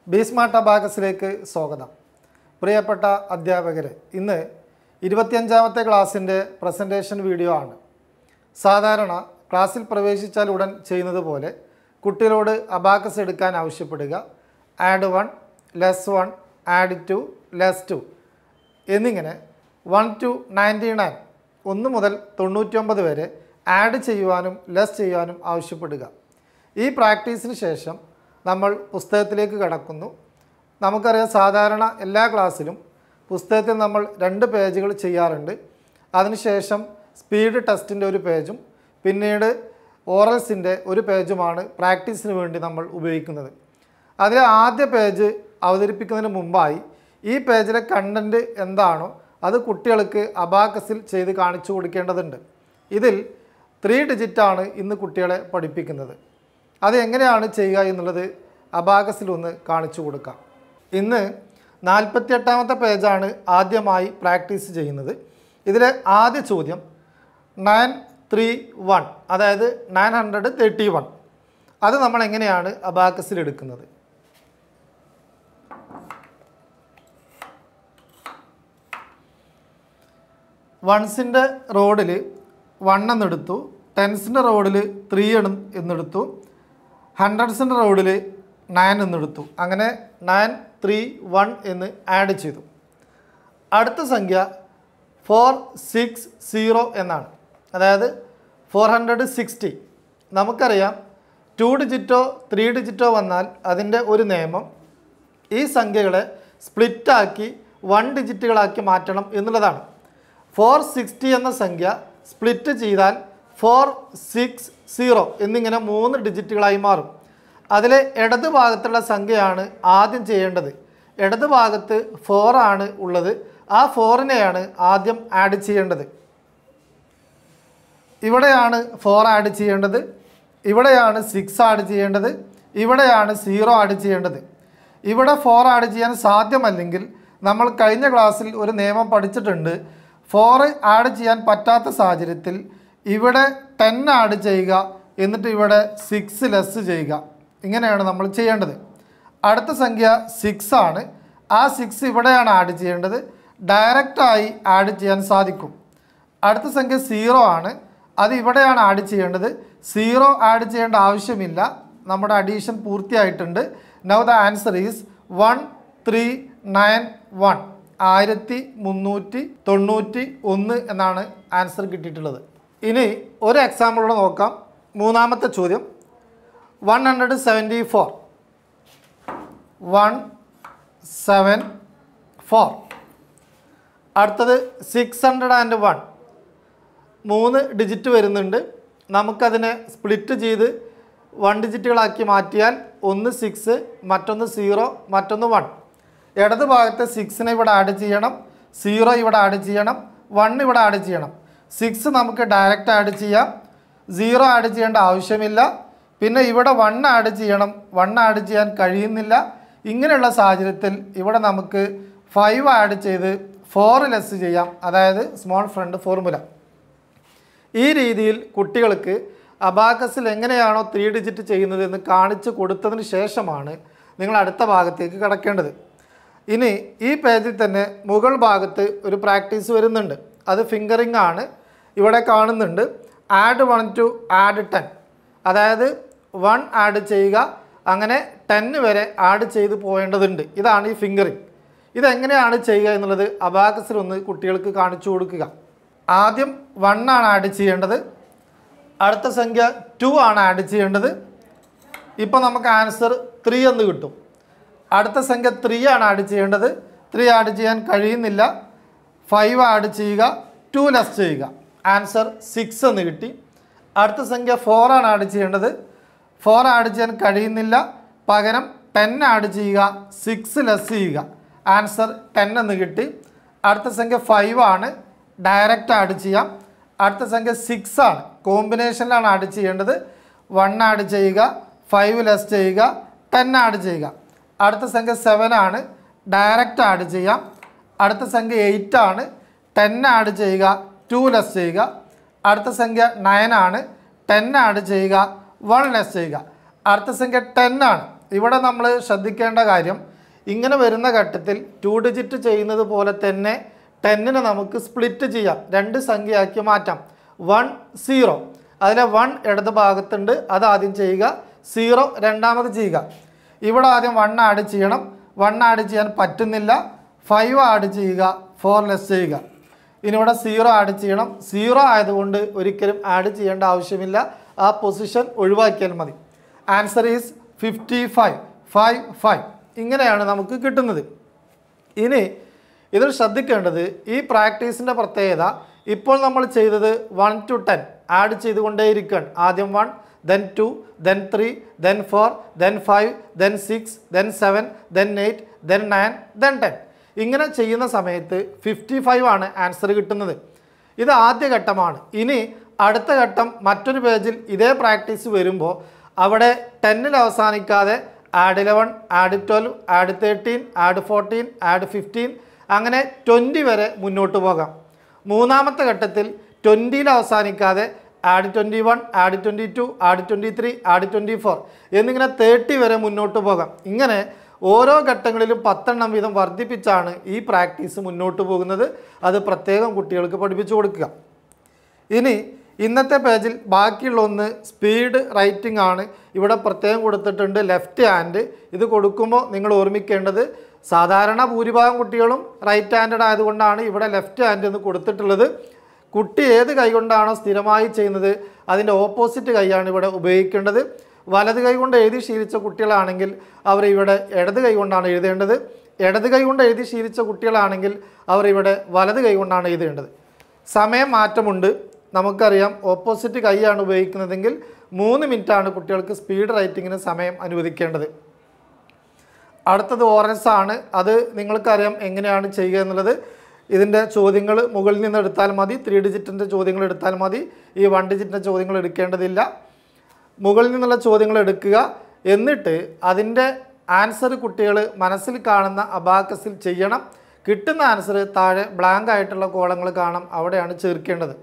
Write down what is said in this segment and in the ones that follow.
Be Smart അബാക്കസിലേക്ക് സ്വാഗതം പ്രിയപ്പെട്ട അധ്യാപകരെ ഇന്ന് ഇരുപത്തിയഞ്ചാമത്തെ ക്ലാസ്സിൻ്റെ പ്രസൻറ്റേഷൻ വീഡിയോ ആണ് സാധാരണ ക്ലാസ്സിൽ പ്രവേശിച്ചാൽ ഉടൻ ചെയ്യുന്നത് പോലെ കുട്ടികളോട് അബാക്കസ് എടുക്കാൻ ആവശ്യപ്പെടുക add one less one add two less two എന്നിങ്ങനെ വൺ ടു നയൻറ്റി നയൻ ഒന്ന് മുതൽ തൊണ്ണൂറ്റൊമ്പത് വരെ ആഡ് ചെയ്യുവാനും ലെസ് ചെയ്യുവാനും ആവശ്യപ്പെടുക ഈ പ്രാക്ടീസിന് ശേഷം നമ്മൾ പുസ്തകത്തിലേക്ക് കടക്കുന്നു നമുക്കറിയാം സാധാരണ എല്ലാ ക്ലാസ്സിലും പുസ്തകത്തിൽ നമ്മൾ രണ്ട് പേജുകൾ ചെയ്യാറുണ്ട് അതിനുശേഷം സ്പീഡ് ടെസ്റ്റിൻ്റെ ഒരു പേജും പിന്നീട് ഓറൽസിൻ്റെ ഒരു പേജുമാണ് പ്രാക്ടീസിന് വേണ്ടി നമ്മൾ ഉപയോഗിക്കുന്നത് അതിലെ ആദ്യ പേജ് അവതരിപ്പിക്കുന്നതിന് മുമ്പായി ഈ പേജിലെ കണ്ടൻറ്റ് എന്താണോ അത് കുട്ടികൾക്ക് അബാക്കസിൽ ചെയ്ത് കാണിച്ചു കൊടുക്കേണ്ടതുണ്ട് ഇതിൽ ത്രീ ഡിജിറ്റാണ് ഇന്ന് കുട്ടികളെ പഠിപ്പിക്കുന്നത് അത് എങ്ങനെയാണ് ചെയ്യുക എന്നുള്ളത് അബാക്കസിൽ ഒന്ന് കാണിച്ചു കൊടുക്കാം ഇന്ന് നാൽപ്പത്തിയെട്ടാമത്തെ പേജാണ് ആദ്യമായി പ്രാക്ടീസ് ചെയ്യുന്നത് ഇതിലെ ആദ്യ ചോദ്യം നയൻ ത്രീ വൺ അതായത് നയൻ ഹൺഡ്രഡ് തേർട്ടി വൺ അത് നമ്മൾ എങ്ങനെയാണ് അബാക്കസിൽ എടുക്കുന്നത് വൺസിൻ്റെ റോഡിൽ വൺ എന്നെടുത്തു ടെൻസിൻ്റെ റോഡിൽ ത്രീ എന്നെടുത്തു ഹൺഡ്രഡ്സിൻ്റെ റോഡിൽ നയൻ എന്നെടുത്തു അങ്ങനെ നയൻ ത്രീ വൺ എന്ന് ആഡ് ചെയ്തു അടുത്ത സംഖ്യ ഫോർ സിക്സ് സീറോ എന്നാണ് അതായത് ഫോർ ഹൺഡ്രഡ് സിക്സ്റ്റി നമുക്കറിയാം ടു ഡിജിറ്റോ ത്രീ ഡിജിറ്റോ വന്നാൽ അതിൻ്റെ ഒരു നിയമം ഈ സംഖ്യകളെ സ്പ്ലിറ്റാക്കി വൺ ഡിജിറ്റുകളാക്കി മാറ്റണം എന്നുള്ളതാണ് ഫോർ സിക്സ്റ്റി എന്ന സംഖ്യ സ്പ്ലിറ്റ് ചെയ്താൽ ഫോർ സിക്സ് സീറോ എന്നിങ്ങനെ മൂന്ന് ഡിജിറ്റുകളായി മാറും അതിലെ ഇടത് ഭാഗത്തുള്ള സംഖ്യയാണ് ആദ്യം ചെയ്യേണ്ടത് ഇടത് ഭാഗത്ത് ഫോർ ആണ് ഉള്ളത് ആ ഫോറിനെയാണ് ആദ്യം ആഡ് ചെയ്യേണ്ടത് ഇവിടെയാണ് ഫോർ ആഡ് ചെയ്യേണ്ടത് ഇവിടെയാണ് സിക്സ് ആഡ് ചെയ്യേണ്ടത് ഇവിടെയാണ് സീറോ ആഡ് ചെയ്യേണ്ടത് ഇവിടെ ഫോർ ആഡ് ചെയ്യാൻ സാധ്യമല്ലെങ്കിൽ നമ്മൾ കഴിഞ്ഞ ക്ലാസ്സിൽ ഒരു നിയമം പഠിച്ചിട്ടുണ്ട് ഫോർ ആഡ് ചെയ്യാൻ പറ്റാത്ത സാഹചര്യത്തിൽ ഇവിടെ ടെൻ ആഡ് ചെയ്യുക എന്നിട്ട് ഇവിടെ സിക്സ് ലെസ് ചെയ്യുക ഇങ്ങനെയാണ് നമ്മൾ ചെയ്യേണ്ടത് അടുത്ത സംഖ്യ സിക്സ് ആണ് ആ സിക്സ് ഇവിടെയാണ് ആഡ് ചെയ്യേണ്ടത് ഡയറക്റ്റായി ആഡ് ചെയ്യാൻ സാധിക്കും അടുത്ത സംഖ്യ സീറോ ആണ് അത് ഇവിടെയാണ് ആഡ് ചെയ്യേണ്ടത് സീറോ ആഡ് ചെയ്യേണ്ട ആവശ്യമില്ല നമ്മുടെ അഡീഷൻ പൂർത്തിയായിട്ടുണ്ട് now the answer is one three nine one ആയിരത്തി മുന്നൂറ്റി തൊണ്ണൂറ്റി ഒന്ന് എന്നാണ് ആൻസർ കിട്ടിയിട്ടുള്ളത് ഇനി ഒരു എക്സാമ്പിളൂടെ നോക്കാം മൂന്നാമത്തെ ചോദ്യം one hundred seventy four one seven four അടുത്തത് സിക്സ് ഹൺഡ്രഡ് ആൻഡ് വൺ മൂന്ന് ഡിജിറ്റ് വരുന്നുണ്ട് നമുക്കതിനെ സ്പ്ലിറ്റ് ചെയ്ത് വൺ ഡിജിറ്റുകളാക്കി മാറ്റിയാൽ ഒന്ന് സിക്സ് മറ്റൊന്ന് സീറോ മറ്റൊന്ന് വൺ ഇടത് ഭാഗത്തെ സിക്സിനെ ഇവിടെ ആഡ് ചെയ്യണം സീറോ ഇവിടെ ആഡ് ചെയ്യണം വൺ ഇവിടെ ആഡ് ചെയ്യണം സിക്സ് നമുക്ക് ഡയറക്റ്റ് ആഡ് ചെയ്യാം സീറോ ആഡ് ചെയ്യേണ്ട ആവശ്യമില്ല പിന്നെ ഇവിടെ വൺ ആഡ് ചെയ്യണം വൺ ആഡ് ചെയ്യാൻ കഴിയുന്നില്ല ഇങ്ങനെയുള്ള സാഹചര്യത്തിൽ ഇവിടെ നമുക്ക് ഫൈവ് ആഡ് ചെയ്ത് ഫോർ ലെസ് ചെയ്യാം അതായത് സ്മോൾ ഫ്രണ്ട് ഫോർമുല ഈ രീതിയിൽ കുട്ടികൾക്ക് അബാക്കസിൽ എങ്ങനെയാണോ ത്രീ ഡിജിറ്റ് ചെയ്യുന്നത് എന്ന് കാണിച്ചു കൊടുത്തതിന് ശേഷമാണ് നിങ്ങൾ അടുത്ത ഭാഗത്തേക്ക് കടക്കേണ്ടത് ഇനി ഈ പേജിൽ തന്നെ മുകൾ ഭാഗത്ത് ഒരു പ്രാക്ടീസ് വരുന്നുണ്ട് അത് ഫിംഗറിംഗ് ആണ് ഇവിടെ കാണുന്നുണ്ട് add one two add ten അതായത് വൺ ആഡ് ചെയ്യുക അങ്ങനെ ടെന്ന് വരെ ആഡ് ചെയ്ത് പോകേണ്ടതുണ്ട് ഇതാണ് ഈ ഫിംഗറിംഗ് ഇതെങ്ങനെയാണ് ചെയ്യുക എന്നുള്ളത് അബാക്കസിൽ ഒന്ന് കുട്ടികൾക്ക് കാണിച്ചു കൊടുക്കുക ആദ്യം വൺ ആണ് ആഡ് ചെയ്യേണ്ടത് അടുത്ത സംഖ്യ ടു ആണ് ആഡ് ചെയ്യേണ്ടത് ഇപ്പോൾ നമുക്ക് ആൻസർ ത്രീ എന്ന് കിട്ടും അടുത്ത സംഖ്യ ത്രീ ആണ് ആഡ് ചെയ്യേണ്ടത് ത്രീ ആഡ് ചെയ്യാൻ കഴിയുന്നില്ല ഫൈവ് ആഡ് ചെയ്യുക ടു ലെസ് ചെയ്യുക ആൻസർ സിക്സ് എന്ന് കിട്ടി അടുത്ത സംഖ്യ ഫോർ ആണ് ആഡ് ചെയ്യേണ്ടത് ഫോർ ആഡ് ചെയ്യാൻ കഴിയുന്നില്ല പകരം ടെൻ ആഡ് ചെയ്യുക സിക്സ് ലെസ് ചെയ്യുക ആൻസർ ടെൻ എന്ന് കിട്ടി അടുത്ത സംഖ്യ ഫൈവ് ആണ് ഡയറക്റ്റ് ആഡ് ചെയ്യാം അടുത്ത സംഖ്യ സിക്സ് ആണ് കോമ്പിനേഷനിലാണ് ആഡ് ചെയ്യേണ്ടത് വൺ ആഡ് ചെയ്യുക ഫൈവ് ലെസ് ചെയ്യുക ടെൻ ആഡ് ചെയ്യുക അടുത്ത സംഖ്യ സെവൻ ആണ് ഡയറക്റ്റ് ആഡ് ചെയ്യാം അടുത്ത സംഖ്യ എയ്റ്റ് ആണ് ടെൻ ആഡ് ചെയ്യുക ടു ലെസ് ചെയ്യുക അടുത്ത സംഖ്യ നയൻ ആണ് ടെൻ ആഡ് ചെയ്യുക വൺ ലെസ് ചെയ്യുക അടുത്ത സംഖ്യ ടെൻ ആണ് ഇവിടെ നമ്മൾ ശ്രദ്ധിക്കേണ്ട കാര്യം ഇങ്ങനെ വരുന്ന ഘട്ടത്തിൽ ടു ഡിജിറ്റ് ചെയ്യുന്നത് പോലെ തന്നെ ടെന്നിനെ നമുക്ക് സ്പ്ലിറ്റ് ചെയ്യാം രണ്ട് സംഖ്യയാക്കി മാറ്റാം വൺ സീറോ അതിലെ വൺ ഇടത് ഭാഗത്തുണ്ട് അത് ആദ്യം ചെയ്യുക സീറോ രണ്ടാമത് ചെയ്യുക ഇവിടെ ആദ്യം വൺ ആഡ് ചെയ്യണം വൺ ആഡ് ചെയ്യാൻ പറ്റുന്നില്ല ഫൈവ് ആഡ് ചെയ്യുക ഫോർ ലെസ് ചെയ്യുക ഇനി ഇവിടെ സീറോ ആഡ് ചെയ്യണം സീറോ ആയതുകൊണ്ട് ഒരിക്കലും ആഡ് ചെയ്യേണ്ട ആവശ്യമില്ല ആ പൊസിഷൻ ഒഴിവാക്കിയാൽ മതി answer is fifty five five five ഇങ്ങനെയാണ് നമുക്ക് കിട്ടുന്നത് ഇനി ഇതിൽ ശ്രദ്ധിക്കേണ്ടത് ഈ പ്രാക്ടീസിൻ്റെ പ്രത്യേകത ഇപ്പോൾ നമ്മൾ ചെയ്തത് വൺ ടു ടെൻ ആഡ് ചെയ്തുകൊണ്ടേയിരിക്കുകയാണ് ആദ്യം one then two then three then four then five then six then seven then eight then nine then ten ഇങ്ങനെ ചെയ്യുന്ന സമയത്ത് ഫിഫ്റ്റി ഫൈവ് ആണ് ആൻസർ കിട്ടുന്നത് ഇത് ആദ്യ ഘട്ടമാണ് ഇനി അടുത്ത ഘട്ടം മറ്റൊരു പേജിൽ ഇതേ പ്രാക്ടീസ് വരുമ്പോൾ അവിടെ ടെന്നിൽ അവസാനിക്കാതെ add eleven add twelve add thirteen add fourteen add fifteen അങ്ങനെ ട്വൻറ്റി വരെ മുന്നോട്ട് പോകാം മൂന്നാമത്തെ ഘട്ടത്തിൽ ട്വൻറ്റിയിൽ അവസാനിക്കാതെ add twenty one add twenty two add twenty three add twenty four എന്നിങ്ങനെ തേർട്ടി വരെ മുന്നോട്ട് പോകാം ഇങ്ങനെ ഓരോ ഘട്ടങ്ങളിലും പത്തെണ്ണം വീതം വർദ്ധിപ്പിച്ചാണ് ഈ പ്രാക്ടീസ് മുന്നോട്ട് പോകുന്നത് അത് പ്രത്യേകം കുട്ടികൾക്ക് പഠിപ്പിച്ചു കൊടുക്കുക ഇനി ഇന്നത്തെ പേജിൽ ബാക്കിയുള്ള ഒന്ന് സ്പീഡ് റൈറ്റിംഗ് ആണ് ഇവിടെ പ്രത്യേകം കൊടുത്തിട്ടുണ്ട് ലെഫ്റ്റ് ഹാൻഡ് ഇത് കൊടുക്കുമ്പോൾ നിങ്ങൾ ഓർമ്മിക്കേണ്ടത് സാധാരണ ഭൂരിഭാഗം കുട്ടികളും റൈറ്റ് ഹാൻഡഡ് ആയതുകൊണ്ടാണ് ഇവിടെ ലെഫ്റ്റ് ഹാൻഡ് എന്ന് കൊടുത്തിട്ടുള്ളത് കുട്ടി ഏത് കൈ കൊണ്ടാണോ സ്ഥിരമായി ചെയ്യുന്നത് അതിൻ്റെ ഓപ്പോസിറ്റ് കൈയാണ് ഇവിടെ ഉപയോഗിക്കേണ്ടത് വലത് കൈ കൊണ്ട് എഴുതി ശീലിച്ച കുട്ടികളാണെങ്കിൽ അവർ ഇവിടെ ഇടത് കൈ കൊണ്ടാണ് എഴുതേണ്ടത് ഇടത് കൈ കൊണ്ട് എഴുതി ശീലിച്ച കുട്ടികളാണെങ്കിൽ അവർ ഇവിടെ വലത് കൈ കൊണ്ടാണ് എഴുതേണ്ടത് സമയം മാറ്റമുണ്ട് നമുക്കറിയാം ഓപ്പോസിറ്റ് കൈയാണ് ഉപയോഗിക്കുന്നതെങ്കിൽ മൂന്ന് മിനിറ്റാണ് കുട്ടികൾക്ക് സ്പീഡ് റൈറ്റിങ്ങിന് സമയം അനുവദിക്കേണ്ടത് അടുത്തത് ഓറൻസ് ആണ് അത് നിങ്ങൾക്കറിയാം എങ്ങനെയാണ് ചെയ്യുക എന്നുള്ളത് ഇതിൻ്റെ ചോദ്യങ്ങൾ മുകളിൽ നിന്ന് എടുത്താൽ മതി ത്രീ ഡിജിറ്റിൻ്റെ ചോദ്യങ്ങൾ എടുത്താൽ മതി ഈ വൺ ഡിജിറ്റിൻ്റെ ചോദ്യങ്ങൾ എടുക്കേണ്ടതില്ല മുകളിൽ നിന്നുള്ള ചോദ്യങ്ങൾ എടുക്കുക എന്നിട്ട് അതിൻ്റെ ആൻസർ കുട്ടികൾ മനസ്സിൽ കാണുന്ന അബാക്കസിൽ ചെയ്യണം കിട്ടുന്ന ആൻസർ താഴെ ബ്ലാങ്ക് ആയിട്ടുള്ള കോളങ്ങൾ കാണാം അവിടെയാണ് ചേർക്കേണ്ടത്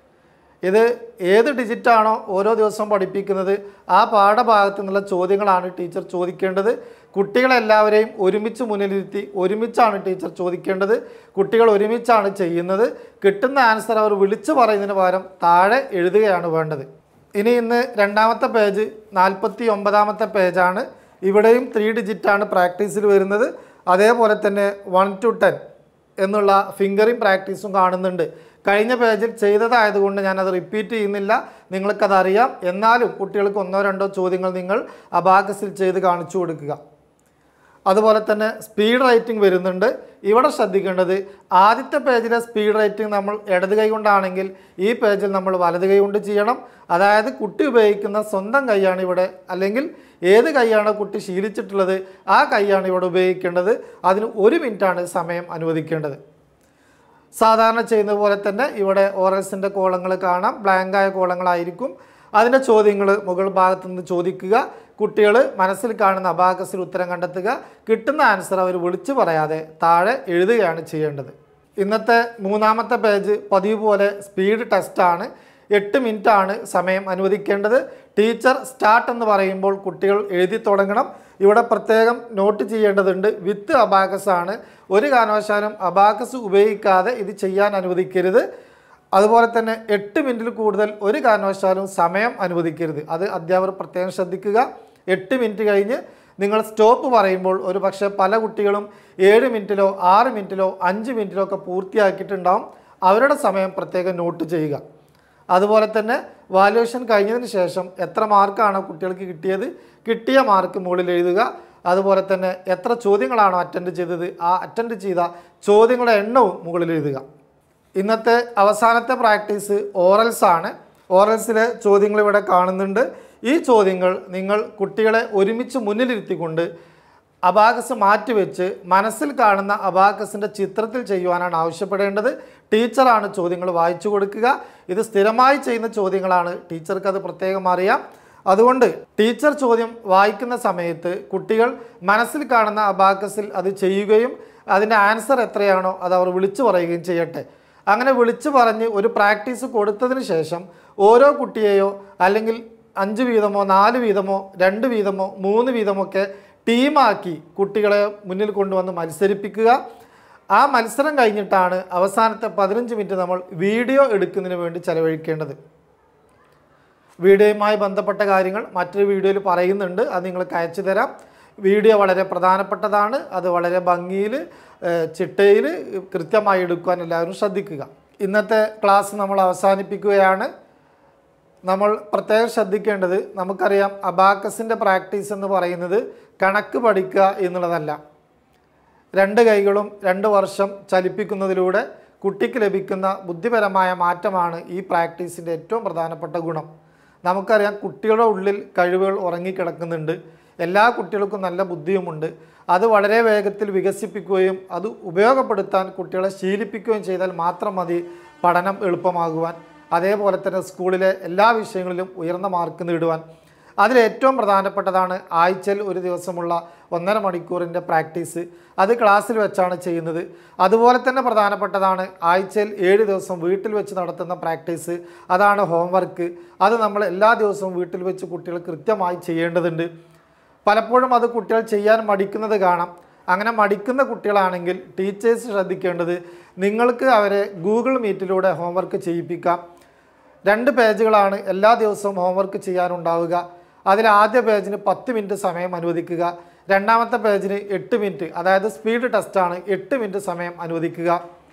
ഇത് ഏത് ഡിജിറ്റാണോ ഓരോ ദിവസവും പഠിപ്പിക്കുന്നത് ആ പാഠഭാഗത്തു നിന്നുള്ള ചോദ്യങ്ങളാണ് ടീച്ചർ ചോദിക്കേണ്ടത് കുട്ടികളെല്ലാവരെയും ഒരുമിച്ച് മുന്നിലിരുത്തി ഒരുമിച്ചാണ് ടീച്ചർ ചോദിക്കേണ്ടത് കുട്ടികൾ ഒരുമിച്ചാണ് ചെയ്യുന്നത് കിട്ടുന്ന ആൻസർ അവർ വിളിച്ചു പറയുന്നതിന് പകരം താഴെ എഴുതുകയാണ് വേണ്ടത് ഇനി ഇന്ന് രണ്ടാമത്തെ പേജ് നാൽപ്പത്തി ഒമ്പതാമത്തെ പേജാണ് ഇവിടെയും ത്രീ ഡിജിറ്റാണ് പ്രാക്ടീസിൽ വരുന്നത് അതേപോലെ തന്നെ വൺ ടു ടെൻ എന്നുള്ള ഫിംഗറിംഗ് പ്രാക്ടീസും കാണുന്നുണ്ട് കഴിഞ്ഞ പേജിൽ ചെയ്തതായതുകൊണ്ട് ഞാനത് റിപ്പീറ്റ് ചെയ്യുന്നില്ല നിങ്ങൾക്കത് അറിയാം എന്നാലും കുട്ടികൾക്ക് ഒന്നോ രണ്ടോ ചോദ്യങ്ങൾ നിങ്ങൾ അബാക്കസിൽ ചെയ്ത് കാണിച്ചു കൊടുക്കുക അതുപോലെ തന്നെ സ്പീഡ് റൈറ്റിംഗ് വരുന്നുണ്ട് ഇവിടെ ശ്രദ്ധിക്കേണ്ടത് ആദ്യത്തെ പേജിലെ സ്പീഡ് റൈറ്റിംഗ് നമ്മൾ ഇടത് കൈ കൊണ്ടാണെങ്കിൽ ഈ പേജിൽ നമ്മൾ വലത് കൈ കൊണ്ട് ചെയ്യണം അതായത് കുട്ടി ഉപയോഗിക്കുന്ന സ്വന്തം കൈയാണ് ഇവിടെ അല്ലെങ്കിൽ ഏത് കൈയാണോ കുട്ടി ശീലിച്ചിട്ടുള്ളത് ആ കൈയാണ് ഇവിടെ ഉപയോഗിക്കേണ്ടത് അതിന് ഒരു മിനിറ്റാണ് സമയം അനുവദിക്കേണ്ടത് സാധാരണ ചെയ്യുന്നത് പോലെ തന്നെ ഇവിടെ ഓറൽസിൻ്റെ കോളങ്ങൾ കാണാം ബ്ലാങ്കായ കോളങ്ങളായിരിക്കും അതിൻ്റെ ചോദ്യങ്ങൾ മുകൾ ഭാഗത്തു നിന്ന് ചോദിക്കുക കുട്ടികൾ മനസ്സിൽ കാണുന്ന അബാകസിൽ ഉത്തരം കണ്ടെത്തുക കിട്ടുന്ന ആൻസർ അവർ വിളിച്ചു പറയാതെ താഴെ എഴുതുകയാണ് ചെയ്യേണ്ടത് ഇന്നത്തെ മൂന്നാമത്തെ പേജ് പതിവ് പോലെ സ്പീഡ് ടെസ്റ്റാണ് എട്ട് മിനിറ്റാണ് സമയം അനുവദിക്കേണ്ടത് ടീച്ചർ സ്റ്റാർട്ട് എന്ന് പറയുമ്പോൾ കുട്ടികൾ എഴുതി തുടങ്ങണം ഇവിടെ പ്രത്യേകം നോട്ട് ചെയ്യേണ്ടതുണ്ട് വിത്ത് അബാക്കസ് ആണ് ഒരു കാരണവശാലും അബാക്കസ് ഉപയോഗിക്കാതെ ഇത് ചെയ്യാൻ അനുവദിക്കരുത് അതുപോലെ തന്നെ എട്ട് മിനിറ്റിൽ കൂടുതൽ ഒരു കാരണവശാലും സമയം അനുവദിക്കരുത് അത് അധ്യാപകർ പ്രത്യേകം ശ്രദ്ധിക്കുക എട്ട് മിനിറ്റ് കഴിഞ്ഞ് നിങ്ങൾ സ്റ്റോപ്പ് പറയുമ്പോൾ ഒരു പക്ഷേ പല കുട്ടികളും ഏഴ് മിനിറ്റിലോ ആറ് മിനിറ്റിലോ അഞ്ച് മിനിറ്റിലോ ഒക്കെ പൂർത്തിയാക്കിയിട്ടുണ്ടാവും അവരുടെ സമയം പ്രത്യേകം നോട്ട് ചെയ്യുക അതുപോലെ തന്നെ വാല്യുവേഷൻ കഴിഞ്ഞതിന് ശേഷം എത്ര മാർക്കാണ് കുട്ടികൾക്ക് കിട്ടിയത് കിട്ടിയ മാർക്ക് മുകളിൽ എഴുതുക അതുപോലെ തന്നെ എത്ര ചോദ്യങ്ങളാണോ അറ്റൻഡ് ചെയ്തത് ആ അറ്റൻഡ് ചെയ്ത ചോദ്യങ്ങളുടെ എണ്ണവും മുകളിൽ എഴുതുക ഇന്നത്തെ അവസാനത്തെ പ്രാക്ടീസ് ഓറൽസ് ആണ് ഓറൽസിലെ ചോദ്യങ്ങൾ ഇവിടെ കാണുന്നുണ്ട് ഈ ചോദ്യങ്ങൾ നിങ്ങൾ കുട്ടികളെ ഒരുമിച്ച് മുന്നിലിരുത്തിക്കൊണ്ട് അബാകസ് മാറ്റിവെച്ച് മനസ്സിൽ കാണുന്ന അബാകസിൻ്റെ ചിത്രത്തിൽ ചെയ്യുവാനാണ് ആവശ്യപ്പെടേണ്ടത് ടീച്ചറാണ് ചോദ്യങ്ങൾ വായിച്ചു കൊടുക്കുക ഇത് സ്ഥിരമായി ചെയ്യുന്ന ചോദ്യങ്ങളാണ് ടീച്ചർക്ക് അത് പ്രത്യേകം അറിയാം അതുകൊണ്ട് ടീച്ചർ ചോദ്യം വായിക്കുന്ന സമയത്ത് കുട്ടികൾ മനസ്സിൽ കാണുന്ന അബാക്കസിൽ അത് ചെയ്യുകയും അതിൻ്റെ ആൻസർ എത്രയാണോ അത് അവർ വിളിച്ചു പറയുകയും ചെയ്യട്ടെ അങ്ങനെ വിളിച്ചു പറഞ്ഞ് ഒരു പ്രാക്ടീസ് കൊടുത്തതിന് ശേഷം ഓരോ കുട്ടിയെയോ അല്ലെങ്കിൽ അഞ്ച് വീതമോ നാല് വീതമോ രണ്ട് വീതമോ മൂന്ന് വീതമോ ഒക്കെ ടീമാക്കി കുട്ടികളെ മുന്നിൽ കൊണ്ടുവന്ന് മത്സരിപ്പിക്കുക ആ മത്സരം കഴിഞ്ഞിട്ടാണ് അവസാനത്തെ പതിനഞ്ച് മിനിറ്റ് നമ്മൾ വീഡിയോ എടുക്കുന്നതിന് വേണ്ടി ചെലവഴിക്കേണ്ടത് വീഡിയോയുമായി ബന്ധപ്പെട്ട കാര്യങ്ങൾ മറ്റൊരു വീഡിയോയിൽ പറയുന്നുണ്ട് അത് നിങ്ങൾക്ക് അയച്ചു തരാം വീഡിയോ വളരെ പ്രധാനപ്പെട്ടതാണ് അത് വളരെ ഭംഗിയിൽ ചിട്ടയിൽ കൃത്യമായി എടുക്കുവാൻ എല്ലാവരും ശ്രദ്ധിക്കുക ഇന്നത്തെ ക്ലാസ് നമ്മൾ അവസാനിപ്പിക്കുകയാണ് നമ്മൾ പ്രത്യേകം ശ്രദ്ധിക്കേണ്ടത് നമുക്കറിയാം അബാക്കസിൻ്റെ പ്രാക്ടീസ് എന്ന് പറയുന്നത് കണക്ക് പഠിക്കുക എന്നുള്ളതല്ല രണ്ട് കൈകളും രണ്ട് വർഷം ചലിപ്പിക്കുന്നതിലൂടെ കുട്ടിക്ക് ലഭിക്കുന്ന ബുദ്ധിപരമായ മാറ്റമാണ് ഈ പ്രാക്ടീസിൻ്റെ ഏറ്റവും പ്രധാനപ്പെട്ട ഗുണം നമുക്കറിയാം കുട്ടികളുടെ ഉള്ളിൽ കഴിവുകൾ ഉറങ്ങിക്കിടക്കുന്നുണ്ട് എല്ലാ കുട്ടികൾക്കും നല്ല ബുദ്ധിയുമുണ്ട് അത് വളരെ വേഗത്തിൽ വികസിപ്പിക്കുകയും അത് ഉപയോഗപ്പെടുത്താൻ കുട്ടികളെ ശീലിപ്പിക്കുകയും ചെയ്താൽ മാത്രം മതി പഠനം എളുപ്പമാകുവാൻ അതേപോലെ തന്നെ സ്കൂളിലെ എല്ലാ വിഷയങ്ങളിലും ഉയർന്ന മാർക്ക് നേടുവാൻ അതിൽ ഏറ്റവും പ്രധാനപ്പെട്ടതാണ് ആഴ്ചയിൽ ഒരു ദിവസമുള്ള ഒന്നര മണിക്കൂറിൻ്റെ പ്രാക്ടീസ് അത് ക്ലാസ്സിൽ വെച്ചാണ് ചെയ്യുന്നത് അതുപോലെ തന്നെ പ്രധാനപ്പെട്ടതാണ് ആഴ്ചയിൽ ഏഴ് ദിവസം വീട്ടിൽ വെച്ച് നടത്തുന്ന പ്രാക്ടീസ് അതാണ് ഹോംവർക്ക് അത് നമ്മൾ എല്ലാ ദിവസവും വീട്ടിൽ വെച്ച് കുട്ടികൾ കൃത്യമായി ചെയ്യേണ്ടതുണ്ട് പലപ്പോഴും അത് കുട്ടികൾ ചെയ്യാൻ മടിക്കുന്നത് കാണാം അങ്ങനെ മടിക്കുന്ന കുട്ടികളാണെങ്കിൽ ടീച്ചേഴ്സ് ശ്രദ്ധിക്കേണ്ടത് നിങ്ങൾക്ക് അവരെ ഗൂഗിൾ മീറ്റിലൂടെ ഹോംവർക്ക് ചെയ്യിപ്പിക്കാം രണ്ട് പേജുകളാണ് എല്ലാ ദിവസവും ഹോംവർക്ക് ചെയ്യാനുണ്ടാവുക അതിൽ ആദ്യ പേജിന് പത്ത് മിനിറ്റ് സമയം അനുവദിക്കുക രണ്ടാമത്തെ പേജിന് എട്ട് മിനിറ്റ് അതായത് സ്പീഡ് ടെസ്റ്റാണ് എട്ട് മിനിറ്റ് സമയം അനുവദിക്കുക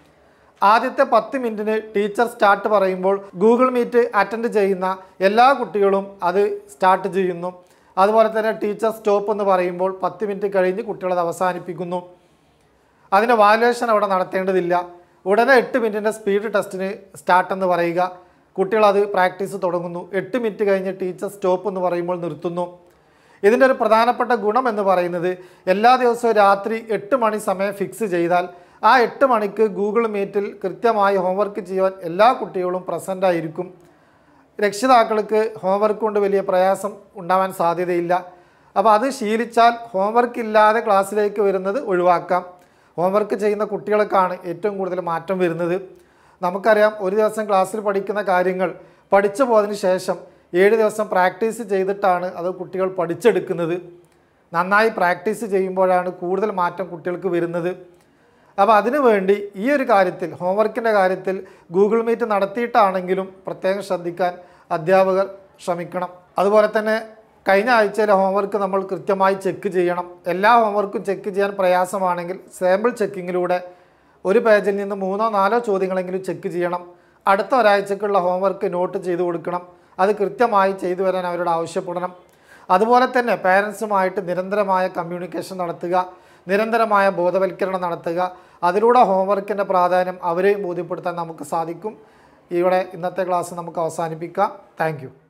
ആദ്യത്തെ പത്ത് മിനിറ്റിന് ടീച്ചർ സ്റ്റാർട്ട് പറയുമ്പോൾ ഗൂഗിൾ മീറ്റ് അറ്റൻഡ് ചെയ്യുന്ന എല്ലാ കുട്ടികളും അത് സ്റ്റാർട്ട് ചെയ്യുന്നു അതുപോലെ തന്നെ ടീച്ചർ സ്റ്റോപ്പ് എന്ന് പറയുമ്പോൾ പത്ത് മിനിറ്റ് കഴിഞ്ഞ് കുട്ടികളത് അവസാനിപ്പിക്കുന്നു അതിൻ്റെ വാലുവേഷൻ അവിടെ നടത്തേണ്ടതില്ല ഉടനെ എട്ട് മിനിറ്റിൻ്റെ സ്പീഡ് ടെസ്റ്റിന് സ്റ്റാർട്ട് എന്ന് പറയുക കുട്ടികളത് പ്രാക്ടീസ് തുടങ്ങുന്നു എട്ട് മിനിറ്റ് കഴിഞ്ഞ് ടീച്ചർ സ്റ്റോപ്പ് എന്ന് പറയുമ്പോൾ നിർത്തുന്നു ഇതിൻ്റെ ഒരു പ്രധാനപ്പെട്ട ഗുണം എന്ന് പറയുന്നത് എല്ലാ ദിവസവും രാത്രി എട്ട് മണി സമയം ഫിക്സ് ചെയ്താൽ ആ എട്ട് മണിക്ക് ഗൂഗിൾ മീറ്റിൽ കൃത്യമായി ഹോംവർക്ക് ചെയ്യുവാൻ എല്ലാ കുട്ടികളും പ്രസൻ്റ് ആയിരിക്കും രക്ഷിതാക്കൾക്ക് ഹോംവർക്ക് കൊണ്ട് വലിയ പ്രയാസം ഉണ്ടാവാൻ സാധ്യതയില്ല അപ്പോൾ അത് ശീലിച്ചാൽ ഹോംവർക്ക് ഇല്ലാതെ ക്ലാസ്സിലേക്ക് വരുന്നത് ഒഴിവാക്കാം ഹോംവർക്ക് ചെയ്യുന്ന കുട്ടികൾക്കാണ് ഏറ്റവും കൂടുതൽ മാറ്റം വരുന്നത് നമുക്കറിയാം ഒരു ദിവസം ക്ലാസ്സിൽ പഠിക്കുന്ന കാര്യങ്ങൾ പഠിച്ചു പോയതിന് ശേഷം ഏഴ് ദിവസം പ്രാക്ടീസ് ചെയ്തിട്ടാണ് അത് കുട്ടികൾ പഠിച്ചെടുക്കുന്നത് നന്നായി പ്രാക്ടീസ് ചെയ്യുമ്പോഴാണ് കൂടുതൽ മാറ്റം കുട്ടികൾക്ക് വരുന്നത് അപ്പോൾ അതിനു വേണ്ടി ഈ ഒരു കാര്യത്തിൽ ഹോംവർക്കിൻ്റെ കാര്യത്തിൽ ഗൂഗിൾ മീറ്റ് നടത്തിയിട്ടാണെങ്കിലും പ്രത്യേകം ശ്രദ്ധിക്കാൻ അധ്യാപകർ ശ്രമിക്കണം അതുപോലെ തന്നെ കഴിഞ്ഞ ആഴ്ചയിലെ ഹോംവർക്ക് നമ്മൾ കൃത്യമായി ചെക്ക് ചെയ്യണം എല്ലാ ഹോംവർക്കും ചെക്ക് ചെയ്യാൻ പ്രയാസമാണെങ്കിൽ സാമ്പിൾ ചെക്കിങ്ങിലൂടെ ഒരു പേജിൽ നിന്ന് മൂന്നോ നാലോ ചോദ്യങ്ങളെങ്കിലും ചെക്ക് ചെയ്യണം അടുത്ത ഒരാഴ്ചക്കുള്ള ഹോംവർക്ക് നോട്ട് ചെയ്തു കൊടുക്കണം അത് കൃത്യമായി ചെയ്തു വരാൻ അവരോട് ആവശ്യപ്പെടണം അതുപോലെ തന്നെ പാരൻസുമായിട്ട് നിരന്തരമായ കമ്മ്യൂണിക്കേഷൻ നടത്തുക നിരന്തരമായ ബോധവൽക്കരണം നടത്തുക അതിലൂടെ ഹോംവർക്കിൻ്റെ പ്രാധാന്യം അവരെയും ബോധ്യപ്പെടുത്താൻ നമുക്ക് സാധിക്കും ഇവിടെ ഇന്നത്തെ ക്ലാസ് നമുക്ക് അവസാനിപ്പിക്കാം താങ്ക്